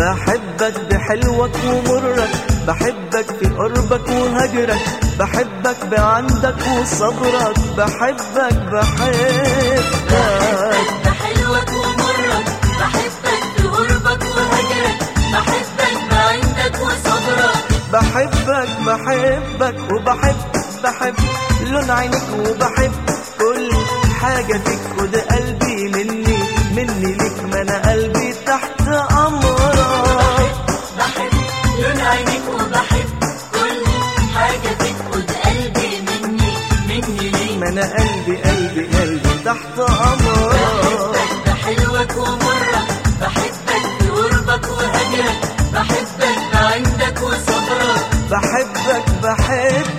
بحبك بحلوك ومرك بحبك في قربك وهجرك بحبك بعندك وصبرك بحبك بحبك بحلوك ومرك بحبك في قربك وهجرك بحبك بعندك وصبرك بحبك بحبك وبحب بحب لون عينك وبحب كل حاجة فيك خد قلبي مني مني ليك ما انا قلبي تحت امرك بحب لون عينيك وبحب كل حاجة فيك خد قلبي مني مني ليك ما انا قلبي قلبي قلبي تحت امرك بحبك بحلوك ومرك بحبك في قربك وهجرك بحبك بعندك وصبرك بحبك بحبك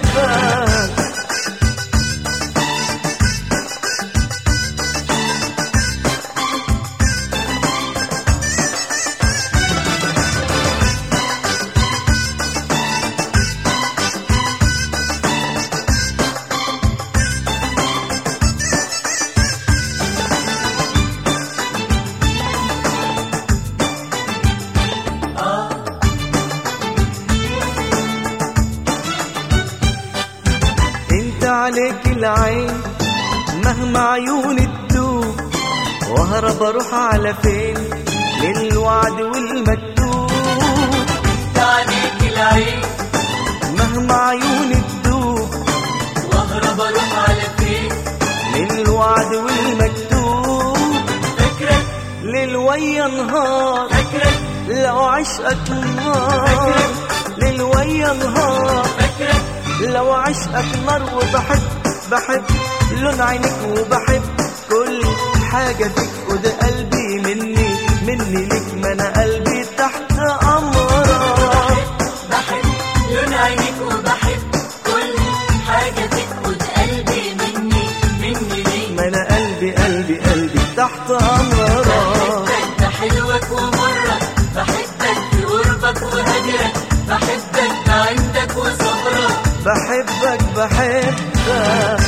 انت عليك العين مهما عيوني تدوب وهرب اروح على فين للوعد والمكتوب انت عليك العين مهما عيوني تدوب واهرب اروح على فين للوعد والمكتوب فاكرك ليل ويا نهار فاكرك لو عشقك نار ليل ويا نهار فاكرك لو عشقك نار وبحب بحب لون عينك وبحب كل حاجة فيك خد قلبي مني مني ليك ما انا قلبي تحت امرك بحب لون عينيك وبحب كل حاجة فيك خد قلبي مني مني ليك ما انا قلبي قلبي قلبي تحت امرك بحبك بحلوك ومرك بحبك في قربك وهجرك بحبك بعندك وصبرك بحبك بحبك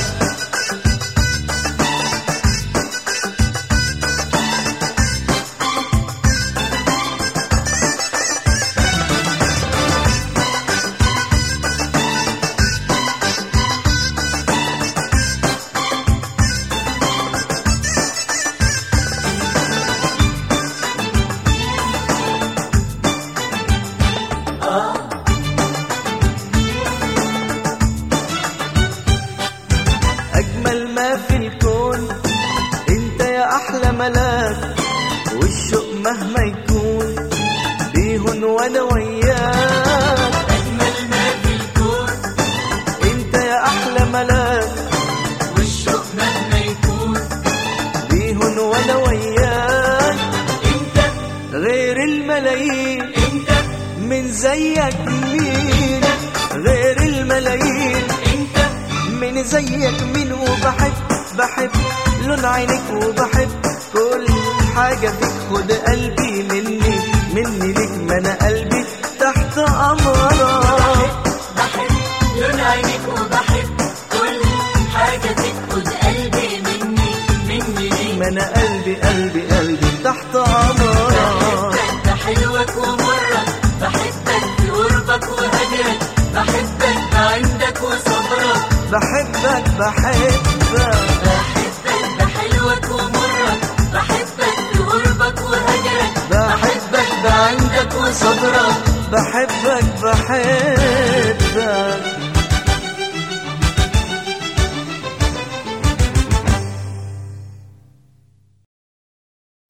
أجمل ما في الكون أنت يا أحلى ملاك والشوق مهما يكون بيهون وأنا وياك أجمل ما في الكون أنت يا أحلى ملاك والشوق مهما يكون بيهون وأنا وياك انت غير الملايين انت من زيك مين غير الملايين انت من زيك مين وبحب بحب لون عينك وبحب كل حاجة فيك خد قلبي مني مني ليك ما انا قلبي تحت امرك بحب لون عينيك وبحب كل حاجة فيك خد قلبي مني مني ليك ما انا قلبي قلبي قلبي تحت امرك بحبك بحلوك ومرك بحبك في قربك وهجرك بحبك بعندك وصبرك بحبك بحبك بحبك بحلوك ومرك بحبك في قربك وهجرك بحبك بعندك وصبرك بحبك بحبك